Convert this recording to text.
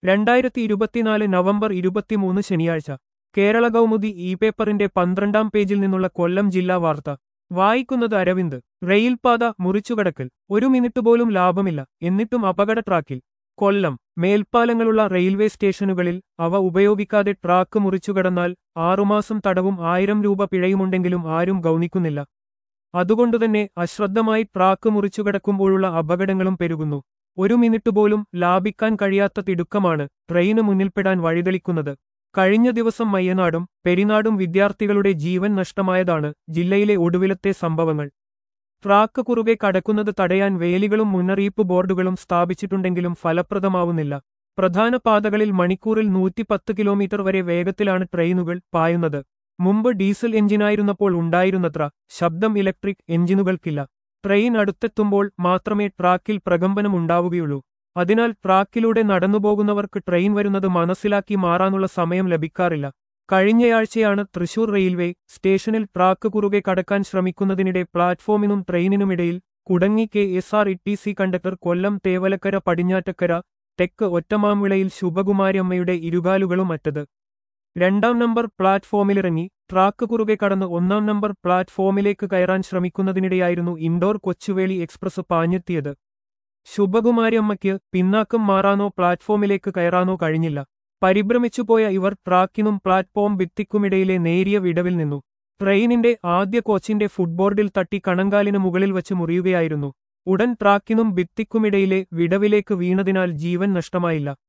രണ്ടായിരത്തി ഇരുപത്തിനാല് നവംബർ ഇരുപത്തിമൂന്ന് ശനിയാഴ്ച കേരള കൗമുദി ഇ പേപ്പറിന്റെ പന്ത്രണ്ടാം പേജിൽ നിന്നുള്ള കൊല്ലം ജില്ലാ വാർത്ത വായിക്കുന്നത് അരവിന്ദ് റെയിൽപാത മുറിച്ചുകടക്കൽ ഒരു മിനിറ്റ് പോലും ലാഭമില്ല എന്നിട്ടും അപകട ട്രാക്കിൽ കൊല്ലം മേൽപ്പാലങ്ങളുള്ള റെയിൽവേ സ്റ്റേഷനുകളിൽ അവ ഉപയോഗിക്കാതെ ട്രാക്ക് മുറിച്ചുകടന്നാൽ ആറുമാസം തടവും ആയിരം രൂപ പിഴയുമുണ്ടെങ്കിലും ആരും ഗൗനിക്കുന്നില്ല അതുകൊണ്ടുതന്നെ അശ്രദ്ധമായി ട്രാക്ക് മുറിച്ചുകടക്കുമ്പോഴുള്ള അപകടങ്ങളും പെരുകുന്നു ഒരു മിനിറ്റ് പോലും ലാഭിക്കാൻ കഴിയാത്ത തിടുക്കമാണ് ട്രെയിന് മുന്നിൽപ്പെടാൻ വഴിതെളിക്കുന്നത് കഴിഞ്ഞ ദിവസം മയ്യനാടും പെരിനാടും വിദ്യാർത്ഥികളുടെ ജീവൻ നഷ്ടമായതാണ് ജില്ലയിലെ ഒടുവിലത്തെ സംഭവങ്ങൾ ട്രാക്ക് കുറുകെ കടക്കുന്നത് തടയാൻ വേലികളും മുന്നറിയിപ്പ് ബോർഡുകളും സ്ഥാപിച്ചിട്ടുണ്ടെങ്കിലും ഫലപ്രദമാവുന്നില്ല പ്രധാന പാതകളിൽ മണിക്കൂറിൽ നൂറ്റിപ്പത്ത് കിലോമീറ്റർ വരെ വേഗത്തിലാണ് ട്രെയിനുകൾ പായുന്നത് മുമ്പ് ഡീസൽ എഞ്ചിനായിരുന്നപ്പോൾ ഉണ്ടായിരുന്നത്ര ശബ്ദം ഇലക്ട്രിക് എഞ്ചിനുകൾക്കില്ല ട്രെയിൻ അടുത്തെത്തുമ്പോൾ മാത്രമേ ട്രാക്കിൽ പ്രകമ്പനം ഉണ്ടാവുകയുള്ളൂ അതിനാൽ ട്രാക്കിലൂടെ നടന്നുപോകുന്നവർക്ക് ട്രെയിൻ വരുന്നത് മനസ്സിലാക്കി മാറാനുള്ള സമയം ലഭിക്കാറില്ല കഴിഞ്ഞയാഴ്ചയാണ് തൃശൂർ റെയിൽവേ സ്റ്റേഷനിൽ ട്രാക്ക് കുറുകെ കടക്കാൻ ശ്രമിക്കുന്നതിനിടെ പ്ലാറ്റ്ഫോമിനും ട്രെയിനിനുമിടയിൽ കുടങ്ങി K S R E T C conductor കൊല്ലം തേവലക്കര പടിഞ്ഞാറ്റക്കര തെക്ക് ഒറ്റമാംവിളയിൽ ശുഭകുമാരിയമ്മയുടെ ഇരുകാലുകളും അറ്റത് രണ്ടാം നമ്പർ പ്ലാറ്റ്ഫോമിലിറങ്ങി ട്രാക്ക് കുറുകെ കടന്ന് ഒന്നാം നമ്പർ പ്ലാറ്റ്ഫോമിലേക്ക് കയറാൻ ശ്രമിക്കുന്നതിനിടെയായിരുന്നു ഇൻഡോർ കൊച്ചുവേളി എക്സ്പ്രസ് പാഞ്ഞെത്തിയത് ശുഭകുമാരിയമ്മയ്ക്ക് പിന്നാക്കം മാറാനോ പ്ലാറ്റ്ഫോമിലേക്ക് കയറാനോ കഴിഞ്ഞില്ല പരിഭ്രമിച്ചുപോയ ഇവർ ട്രാക്കിനും പ്ലാറ്റ്ഫോം ഭിത്തിക്കുമിടയിലെ നേരിയ വിടവിൽ നിന്നു ട്രെയിനിന്റെ ആദ്യ കോച്ചിന്റെ ഫുട്ബോർഡിൽ തട്ടി കണങ്കാലിന് മുകളിൽ വച്ച് മുറിയുകയായിരുന്നു ഉടൻ ട്രാക്കിനും ഭിത്തിക്കുമിടയിലെ വിടവിലേക്ക് വീണതിനാൽ ജീവൻ നഷ്ടമായില്ല